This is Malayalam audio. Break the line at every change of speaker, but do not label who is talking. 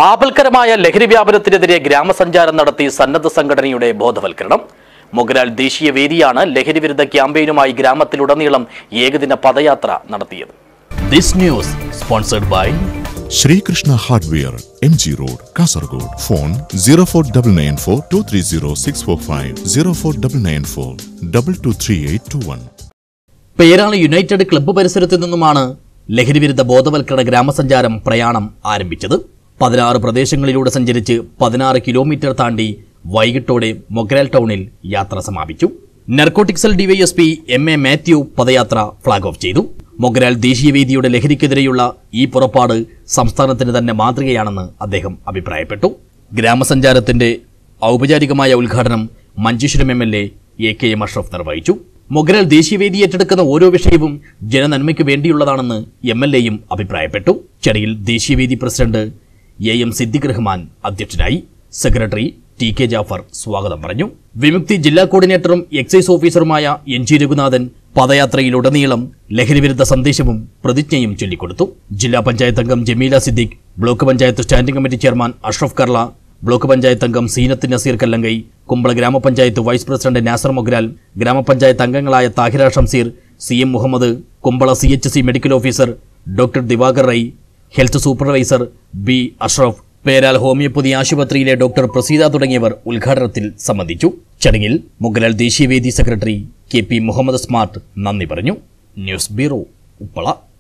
ആപൽക്കരമായ ലഹരി വ്യാപനത്തിനെതിരെ ഗ്രാമസഞ്ചാരം നടത്തി സന്നദ്ധ സംഘടനയുടെ ബോധവൽക്കരണം മൊഗ്രാൽ ദേശീയ വേദിയാണ് ലഹരി വിരുദ്ധ ക്യാമ്പയിനുമായി ഗ്രാമത്തിലുടനീളം ഏകദിന പദയാത്ര നടത്തിയത് this news sponsored by
Sreekrishna hardware M G road Kasaragod phone zero four double nine four two three zero six four five zero four double nine four double two three eight two one
Peral united club പരിസരത്തു നിന്നുമാണ് ലഹരിവിരുദ്ധ ബോധവൽക്കരണ ഗ്രാമസഞ്ചാരം പ്രയാണം ആരംഭിച്ചത് പതിനാറ് പ്രദേശങ്ങളിലൂടെ സഞ്ചരിച്ച് പതിനാറ് കിലോമീറ്റർ താണ്ടി വൈകിട്ടോടെ മൊഗ്രാൽ ടൗണിൽ യാത്ര സമാപിച്ചു നർക്കോട്ടിക്സൽ ഡിവൈഎസ്പി എം എ മാത്യു പദയാത്ര ഫ്ളാഗ് ഓഫ് ചെയ്തു മൊഗ്രാൽ ദേശീയവേദിയുടെ ലഹരിക്കെതിരെയുള്ള ഈ പുറപ്പാട് സംസ്ഥാനത്തിന് തന്നെ മാതൃകയാണെന്ന് അദ്ദേഹം അഭിപ്രായപ്പെട്ടു ഗ്രാമസഞ്ചാരത്തിന്റെ ഔപചാരികമായ ഉദ്ഘാടനം Manjeshwaram M L A A K M Ashraf നിർവഹിച്ചു മൊഗ്രാൽ ദേശീയവേദി ഏറ്റെടുക്കുന്ന ഓരോ വിഷയവും ജനനന്മയ്ക്ക് വേണ്ടിയുള്ളതാണെന്ന് എം എൽ എയും അഭിപ്രായപ്പെട്ടു ചടങ്ങിൽ ദേശീയവേദി president A M Siddique Rahman അധ്യക്ഷനായി സെക്രട്ടറി ടി കെ ജാഫർ സ്വാഗതം പറഞ്ഞു വിമുക്തി ജില്ലാ കോർഡിനേറ്ററും എക്സൈസ് ഓഫീസറുമായ എൻ ജി രഘുനാഥൻ പദയാത്രയിലുടനീളം ലഹരിവിരുദ്ധ സന്ദേശവും പ്രതിജ്ഞയും ചൊല്ലിക്കൊടുത്തു ജില്ലാ പഞ്ചായത്ത് അംഗം Jameela Siddique block panchayat standing committee chairman Ashraf Karla block panchayat അംഗം സീനത്ത് നസീർ കല്ലങ്കൈ കുമ്പള ഗ്രാമപഞ്ചായത്ത് വൈസ് പ്രസിഡന്റ് നാസർ മൊഗ്രാൽ ഗ്രാമപഞ്ചായത്ത് അംഗങ്ങളായ Thahira Shamseer C M Muhammad Kumbala C H C medical officer doctor Divakar Rai health supervisor B Ashraf Peral homeopathy ആശുപത്രിയിലെ ഡോക്ടർ പ്രസീത തുടങ്ങിയവർ ഉദ്ഘാടനത്തിൽ സംബന്ധിച്ചു ചടങ്ങിൽ മുഗലാൽ ദേശീയവേദി secretary K P Muhammad smart നന്ദി പറഞ്ഞു ന്യൂസ് ബ്യൂറോ ഉപ്പള